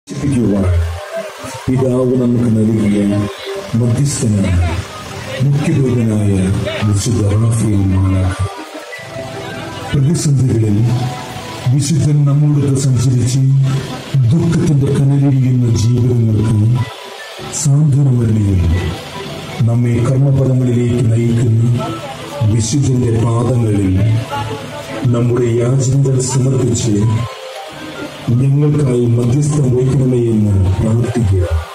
ജീവിക്കുവാൻ പിതാവ് നമുക്ക് നൽകിയ മധ്യസ്ഥനായ മുഖ്യദൂതനായ വിശുദ്ധ റാഫേൽ മാലാഖ പ്രതിസന്ധികളിൽ വിശുദ്ധൻ നമ്മോടൊത്ത് സഞ്ചരിച്ച് ദുഃഖത്തിന്റെ കനലിരിക്കുന്ന ജീവിതങ്ങൾക്ക് സാന്ത്വനമരണിയിൽ നമ്മെ കർമ്മപദങ്ങളിലേക്ക് നയിക്കുന്ന വിശുദ്ധന്റെ പാദങ്ങളിൽ നമ്മുടെ യാചനകൾ സമർപ്പിച്ച് ഞങ്ങൾക്കായി മധ്യസ്ഥം വഹിക്കണമേ എന്ന് പ്രാർത്ഥിക്കുക